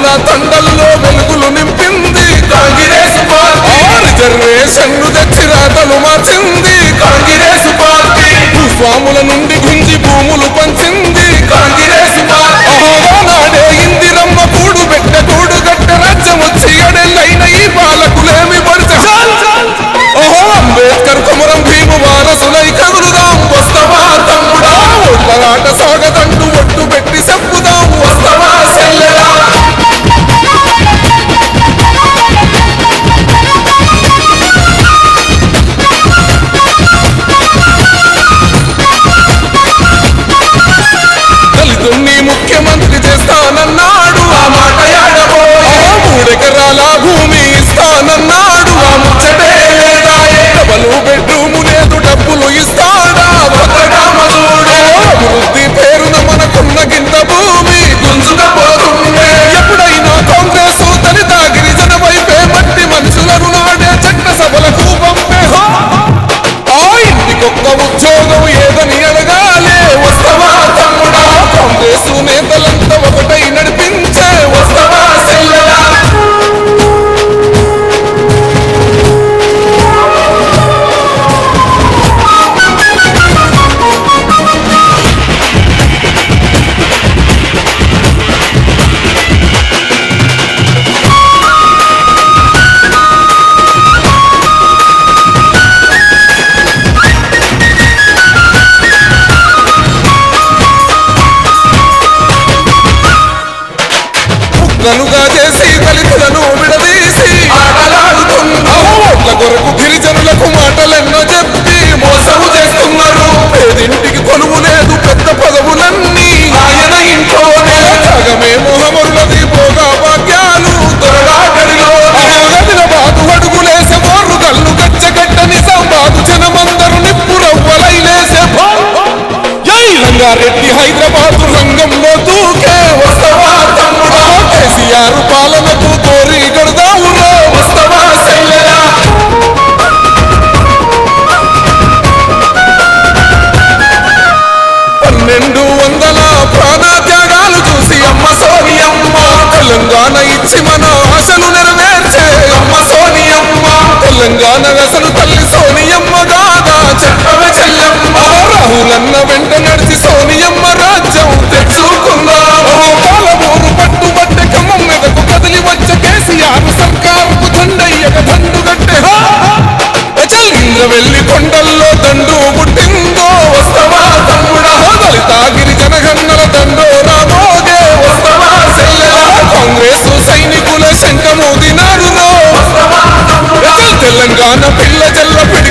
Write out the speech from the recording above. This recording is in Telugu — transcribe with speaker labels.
Speaker 1: తండల్లో వెలుగులు నింపింది కాంగ్రెస్ పార్టీ రిజర్వేషన్లు తెచ్చి రాతలు మార్చింది కాంగ్రెస్ పార్టీ భూస్వాముల నుండి గుంజి భూములు పంచింది కాంగ్రెస్ పార్టీ నాడే ఇందిరమ్మ కూడు పెట్ట కూడు గట్ట రాజ్యం వచ్చి ఎడెల్లైన ఈ పాలకులేమి పడితే ఓహో అంబేద్కర్ కుమరం భీము వారసులై కదులుదాం వస్తవా తమ్ముడా ఒళ్ళరాట సాగదంటూ ఒట్టు పెట్టి చెప్పుదాం వస్తవా చెల్లెలా దళితుణ్ణి ముఖ్యమంత్రి చేస్తానన్నాడు ఆ మాట యాడబోయే మూడెకరాల భూమి ఇస్తానన్నాడు ఆ ముచ్చటే లేదాయే డబలు బెడ్రూము లేదు డబ్బులు ఇస్తాడా భద్రకామదుడు అభివృద్ధి పేరున మనకున్న గింత భూమి గుంజుకపోతుండే ఎప్పుడైనా కాంగ్రెస్ దళిత గిరిజన వైపే మట్టి మనుషులను నాడే చట్ట సభలకు పంపే హో! ఆ ఇంటికొక్క ఉద్యోగం ఏదని అడగాలే వస్తవా తమ్ముడా కాంగ్రెస్ నేతలంతా ఒకటై నడిపించే వస్తవా సెల్లెలా ముక్కలుగా చేసి దళితులను విడదీసి ఆటలాడుతున్నా ఓట్ల కొరకు గిరిజనులకు మాటలెన్నో చెప్పి మోసము చేస్తున్నారు పేదింటికి కొలువు లేదు పెద్ద పదవులన్నీ ఆయన ఇంట్లోనే సగమే మొహమరులది పోగా భాగ్యాలు దొరడాగడిలో అహోగదిన బాదు అడుగులేసే బోర్రు కళ్ళు గచ్చగట్ట నిజామాబాదు జనమందరు నిప్పురవ్వలైలేసే జై రంగారెడ్డి హైదరాబాద్ రంగంలో దూకే వస్తవా తమ్ముడా కేసీఆర్ పాలనకు కోరి గడదావురా వస్తవా శైలరా పన్నెండు వందల ప్రాణత్యాగాలు చూసి అమ్మ సోనియమ్మ తెలంగాణ ఇచ్చి మన ఆశలు నెరవేర్చే అమ్మ సోనియమ్మ తెలంగాణ అసలు తల్లి సోనియమ్మ గాదా చెప్పవే చెల్లెమ్మ రాహులన్న వెంట నడిచి సోనియమ్మ రాజ్యం తెచ్చుకుందాము పాలమూరు పట్టుబట్టే ఖమ్మం మీదకు కదిలి వచ్చే కేసీఆర్ సర్కారుకు దండయ్యక దండుగట్టే ఇంద్ర వెళ్ళి కొండల్లో దండు పుట్టిందో వస్తవా తమ్ముడా దళిత గిరిజన గన్నల దండో రాబోగే వస్తవా సెల్లెలా కాంగ్రెస్ సైనికుల శంఖము దినారులో తెలంగాణ పిల్ల జల్ల పిడి